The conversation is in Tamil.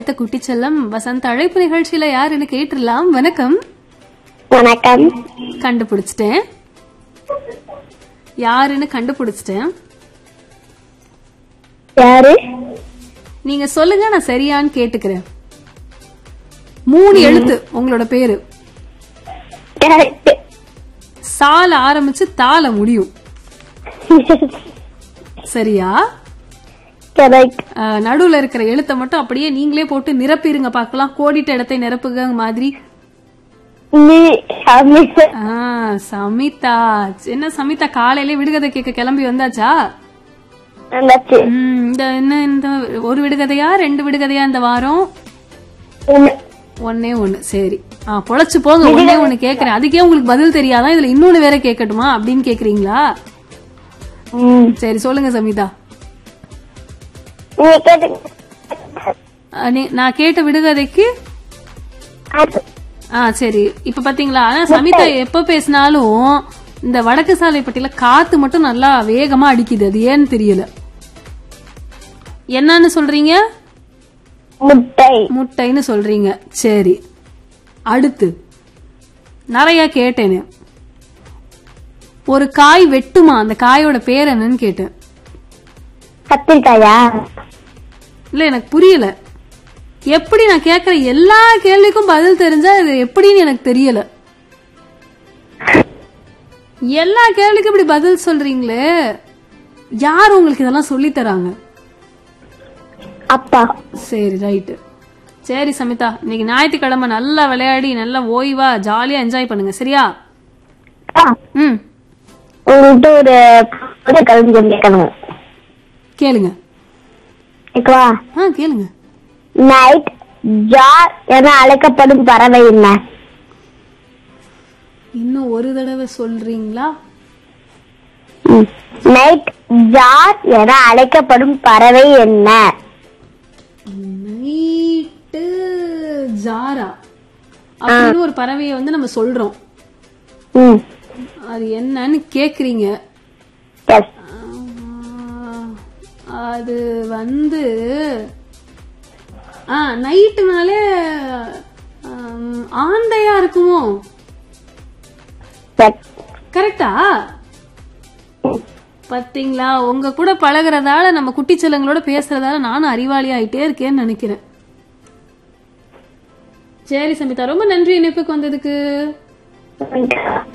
அடுத்த குட்டிச்செல்லம் வசந்த் அழைப்பு நிகழ்ச்சியில யாருன்னு கேட்டுடலாம் வணக்கம் வணக்கம் கண்டுபிடிச்சிட்டேன் யாருன்னு கண்டுபிடிச்சிட்டேன் யாரு நீங்க சொல்லுங்க நான் சரியான்னு கேட்டுக்கிறேன் மூணு எழுத்து உங்களோட பேரு கரெக்ட் சால ஆரம்பிச்சு தால முடியும் சரியா கரெக்ட் அஹ், நடுவுல இருக்கிற எழுத்தை மட்டும் அப்படியே நீங்களே போட்டு நிரப்பிருங்க பார்க்கலாம் கோடிட்ட இடத்தை நிரப்புக மாதிரி நீ அமித் ஆ, சமிதா என்ன சமிதா காலையில விடுகதை கேட்க கிளம்பி வந்தாச்சா வந்தாச்சு ம், இந்த என்ன இந்த ஒரு விடுகதையா ரெண்டு விடுகதையா இந்த வாரம் ஒண்ணு. ஒன்னே ஒண்ணு சரி ஆ பொழைச்சு போங்க ஒன்னே ஒண்ணு கேக்குறேன் அதுக்கே உங்களுக்கு பதில் தெரியாதான் இதுல இன்னொன்னு வேற கேட்கட்டுமா அப்படின்னு கேக்குறீங்களா ம். சரி சொல்லுங்க சமிதா நீ கேட்டு ஆ, நீ- நான் கேட்ட விடுகதைக்கு அது. ஆ சரி இப்ப பாத்தீங்களா ஆனா சமிதா எப்ப பேசினாலும் இந்த வடக்கு சாலைப்பட்டியில காத்து மட்டும் நல்லா வேகமா அடிக்குது அது ஏன்னு தெரியல என்னன்னு சொல்றீங்க முட்டை முட்டைன்னு சொல்றீங்க சரி அடுத்து நிறைய கேட்டேனே ஒரு காய் வெட்டுமா அந்த காயோட பேர் என்னன்னு கேட்டேன் கத்திரிக்காயா இல்ல எனக்கு புரியல எப்படி நான் கேக்குற எல்லா கேள்விக்கும் பதில் தெரிஞ்சா இது எப்படின்னு எனக்கு தெரியல எல்லா கேள்விக்கும் இப்படி பதில் சொல்றீங்களே யார் உங்களுக்கு இதெல்லாம் சொல்லி தராங்க அப்பா சரி ரைட்டு சரி சமிதா இன்னைக்கு ஞாயிற்றுக்கிழமை நல்லா விளையாடி நல்லா ஓய்வா ஜாலியா என்ஜாய் பண்ணுங்க சரியா ஆ, ம் உங்கள்கிட்ட ஒரு ஒரு கல்வி கேட்கணும் கேளுங்க ஓகேவா ஆ கேளுங்க நைட் ஜார் என அழைக்கப்படும் பறவை என்ன இன்னும் ஒரு தடவை சொல்றீங்களா நைட் ஜார் என அழைக்கப்படும் பறவை என்ன நைட்டு ஜாரா அப்படின்னு ஒரு பறவையை வந்து நம்ம சொல்றோம் ம் அது என்னன்னு கேக்குறீங்க எஸ் ஆ, அது வந்து ஆ நைட்டுனாலே ஆம், ஆந்தையா இருக்குமோ எஸ் கரெக்டா பாத்தீங்களா உங்க கூட பழகுறதால நம்ம குட்டிச்செல்லங்களோட பேசுறதால நானும் அறிவாளி ஆயிட்டே இருக்கேன்னு நினைக்கிறேன் சரி சமிதா ரொம்ப நன்றி இணைப்புக்கு வந்ததுக்கு